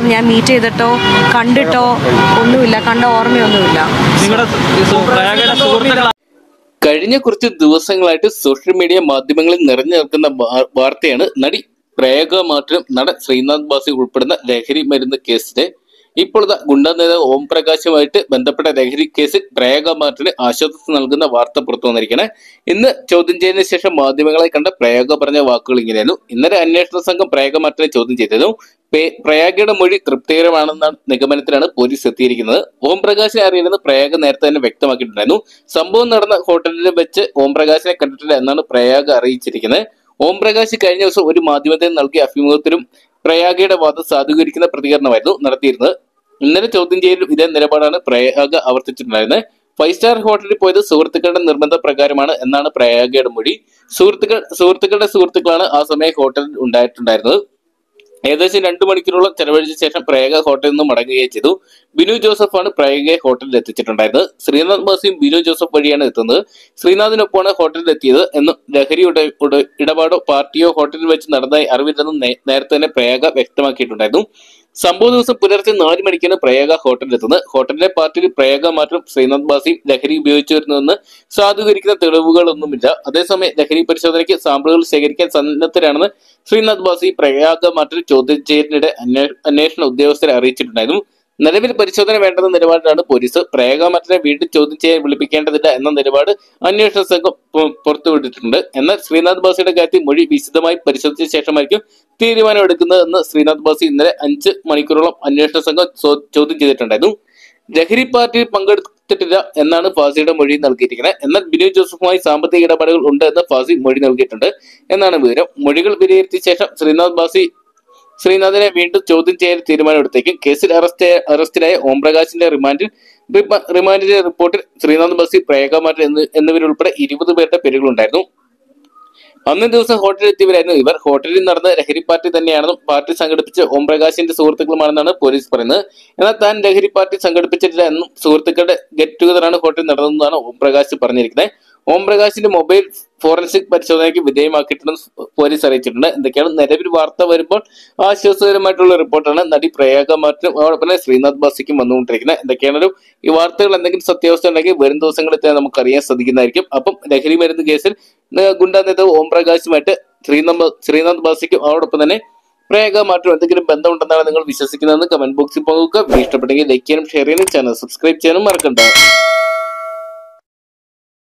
ഞാൻ മീറ്റ് ചെയ്തിട്ടോ കണ്ടിട്ടോ ഒന്നുമില്ല കണ്ട ഓർമ്മയൊന്നുമില്ല നിങ്ങളുടെ പ്രയാഗയുടെ സുഹൃത്തുക്കൾ കഴിഞ്ഞ കുറച്ച് ദിവസങ്ങളായിട്ട് സോഷ്യൽ മീഡിയ മാധ്യമങ്ങളിൽ നിറഞ്ഞു നിൽക്കുന്ന വാ- വാർത്തയാണ് നടി പ്രേഗ മാറ്റം നടൻ ശ്രീനാഥ് ബാസി ഉൾപ്പെടുന്ന ലഹരി മരുന്ന് കേസിലെ ഇപ്പോൾ ദാ ഗുണ്ടാ നേതാവ് ഓം പ്രകാശുമായിട്ട് ബന്ധപ്പെട്ട ലഹരി കേസിൽ പ്രേഗ മാറ്റിന് ആശ്വാസം നൽകുന്ന വാർത്ത പുറത്തു വന്നിരിക്കണേ ഇന്ന് ചോദ്യം ചെയ്തതിനു ശേഷം മാധ്യമങ്ങളെ കണ്ട പ്രയാഗ പറഞ്ഞ വാക്കുകൾ ഇങ്ങനെയായിരുന്നു ഇന്നലെ അന്വേഷണ സംഘം പ്രയാഗ മാറ്റിനെ ചോദ്യം ചെയ്തതും പേ- പ്രയാഗയുടെ മൊഴി തൃപ്തികരമാണെന്ന നിഗമനത്തിലാണ് പോലീസ് എത്തിയിരിക്കുന്നത് ഓം പ്രകാശിനെ അറിയില്ലെന്ന് പ്രയാഗ നേരത്തെ തന്നെ വ്യക്തമാക്കിയിട്ടുണ്ടായിരുന്നു സംഭവം നടന്ന ഹോട്ടലിൽ വെച്ച് ഓം പ്രകാശിനെ കണ്ടിട്ടില്ല എന്നാണ് പ്രയാഗ അറിയിച്ചിരിക്കുന്നത് ഓം പ്രകാശ് കഴിഞ്ഞ ദിവസം ഒരു മാധ്യമത്തിന് നൽകിയ അഭിമുഖത്തിലും പ്രയാഗയുടെ വാദം സാധൂകരിക്കുന്ന പ്രതികരണമായിരുന്നു നടത്തിയിരുന്നത് ഇന്നലെ ചോദ്യം ചെയ്യലും ഇതേ നിലപാടാണ് പ്രയാഗ ആവർത്തിച്ചിട്ടുണ്ടായിരുന്നത് ഫൈവ് സ്റ്റാർ ഹോട്ടലിൽ പോയത് സുഹൃത്തുക്കളുടെ നിർബന്ധ പ്രകാരമാണ് എന്നാണ് പ്രയാഗയുടെ മൊഴി സുഹൃത്തുക്കൾ സുഹൃത്തുക്കളുടെ സുഹൃത്തുക്കളാണ് ആ സമയം ഹോട്ടലിൽ ഉണ്ടായിട്ടുണ്ടായിരുന്നത് ഏകദേശം രണ്ടു മണിക്കൂറോളം ചെലവഴിച്ച ശേഷം പ്രയാഗ ഹോട്ടലിൽ നിന്ന് മടങ്ങുകയും ചെയ്തു ബിനു ജോസഫാണ് പ്രയാഗയെ ഹോട്ടലിൽ എത്തിച്ചിട്ടുണ്ടായിരുന്നത് ശ്രീനാഥ് ബാസിയും ബിനു ജോസഫ് വഴിയാണ് എത്തുന്നത് ശ്രീനാഥിനൊപ്പമാണ് ഹോട്ടലിൽ എത്തിയത് എന്നും ലഹരിയുടെ ഉട- ഇടപാടോ പാർട്ടിയോ ഹോട്ടലിൽ വെച്ച് നടന്നതായി അറിവില്ലെന്നും നേ- നേരത്തെ തന്നെ പ്രയാഗ വ്യക്തമാക്കിയിട്ടുണ്ടായിരുന്നു സംഭവ ദിവസം പുലർച്ചെ നാല് മണിക്കാണ് പ്രയാഗ ഹോട്ടലിലെത്തുന്നത് ഹോട്ടലിലെ പാർട്ടിയിൽ പ്രയാഗ മാറ്റം ശ്രീനാഥ് ബാസിയും ലഹരി ഉപയോഗിച്ചു വരുന്നുവെന്ന് സാധൂകരിക്കുന്ന തെളിവുകളൊന്നുമില്ല അതേസമയം ലഹരി പരിശോധനയ്ക്ക് സാമ്പിളുകൾ ശേഖരിക്കാൻ സന്നദ്ധരാണെന്ന് ശ്രീനാഥ് ബാസി പ്രയാഗ മാറ്റിൽ ചോദ്യം ചെയ്യലിനിടെ അന്വേ- അന്വേഷണ ഉദ്യോഗസ്ഥരെ അറിയിച്ചിട്ടുണ്ടായിരുന്നു നിലവിൽ പരിശോധന വേണ്ടെന്ന നിലപാടിലാണ് പോലീസ് പ്രയാഗ മാറ്റിനെ വീണ്ടും ചോദ്യം ചെയ്യാൻ വിളിപ്പിക്കേണ്ടതില്ല എന്ന നിലപാട് അന്വേഷണ സംഘം പു- പുറത്തുവിട്ടിട്ടുണ്ട് എന്നാൽ ശ്രീനാഥ് ബാസിയുടെ കാര്യത്തിൽ മൊഴി വിശദമായി പരിശോധിച്ച ശേഷമായിരിക്കും തീരുമാനം എടുക്കുന്നതെന്ന് ശ്രീനാഥ് ബാസി ഇന്നലെ അഞ്ച് മണിക്കൂറോളം അന്വേഷണ സംഘം ചോ- ചോദ്യം ചെയ്തിട്ടുണ്ടായിരുന്നു ലഹരി പാർട്ടിയിൽ പങ്കെടുത്തിട്ടില്ല എന്നാണ് ഫാസിയുടെ മൊഴി നൽകിയിരിക്കുന്നത് എന്നാൽ ബിനു ജോസഫുമായി സാമ്പത്തിക ഇടപാടുകൾ ഉണ്ട് എന്ന് ഫാസി മൊഴി നൽകിയിട്ടുണ്ട് എന്നാണ് വിവരം മൊഴികൾ വിലയിരുത്തിയ ശേഷം ശ്രീനാഥ് ബാസി ശ്രീനാഥിനെ വീണ്ടും ചോദ്യം ചെയ്യൽ തീരുമാനമെടുത്തേക്കും കേസിൽ അറസ്റ്റ് അറസ്റ്റിലായ ഓംപ്രകാശിന്റെ റിമാൻഡിൽ റിപ്പ- റിമാൻഡിലെ റിപ്പോർട്ടിൽ ശ്രീനാഥ് ബസി പ്രേഗമാറ്റൻ എന്നിവരുൾപ്പെടെ ഇരുപത് പേരുടെ പേരുകളുണ്ടായിരുന്നു അന്നേ ദിവസം ഹോട്ടലിൽ എത്തിയവരായിരുന്നു ഇവർ ഹോട്ടലിൽ നടന്ന ലഹരി പാർട്ടി തന്നെയാണെന്നും പാർട്ടി സംഘടിപ്പിച്ച ഓംപ്രകാശിന്റെ സുഹൃത്തുക്കളുമാണെന്നാണ് പോലീസ് പറയുന്നത് എന്നാൽ താൻ ലഹരി പാർട്ടി സംഘടിപ്പിച്ചിട്ടില്ല എന്നും സുഹൃത്തുക്കളുടെ ഗെറ്റ് ടുഗദറാണ് ഹോട്ടലിൽ നടന്നതെന്നാണ് ഓംപ്രകാശ് പറഞ്ഞിരിക്കുന്നത് ഓംപ്രകാശിന്റെ മൊബൈൽ ഫോറൻസിക് പരിശോധനയ്ക്ക് വിധേയമാക്കിയിട്ടുണ്ടെന്ന് പോലീസ് അറിയിച്ചിട്ടുണ്ട് എന്തൊക്കെയാണ് നിലവിൽ വാർത്ത വരുമ്പോൾ ആശ്വാസകരമായിട്ടുള്ള റിപ്പോർട്ടാണ് നടി പ്രയാഗ മാറ്റും അതോടൊപ്പം തന്നെ ശ്രീനാഥ് ബാസിക്കും വന്നുകൊണ്ടിരിക്കുന്നത് എന്തൊക്കെയാണൊരു ഈ വാർത്തകൾ എന്തെങ്കിലും സത്യാവസ്ഥ ഉണ്ടെങ്കിൽ വരും ദിവസങ്ങളിൽ തന്നെ നമുക്ക് അറിയാൻ സാധിക്കുന്നതായിരിക്കും അപ്പം ലഹരി മരുന്ന് കേസിൽ ഏഹ്, ഗുണ്ടാ നേതാവ് ഓം പ്രകാശുമായിട്ട് ശ്രീനാഥ് ശ്രീനാഥ് ബാസിക്കും അതോടൊപ്പം തന്നെ പ്രയാഗ മാറ്റം എന്തെങ്കിലും ബന്ധമുണ്ടെന്നാണ് നിങ്ങൾ വിശ്വസിക്കുന്നതെന്ന് കമന്റ് ബോക്സിൽ പോകുക ഇഷ്ടപ്പെട്ടെങ്കിൽ ലൈക്ക് ചെയ്യാനും ഷെയർ ചെയ്യാനും ചാനൽ സബ്സ്ക്രൈബ് ചെയ്യാനും മറക്കണ്ട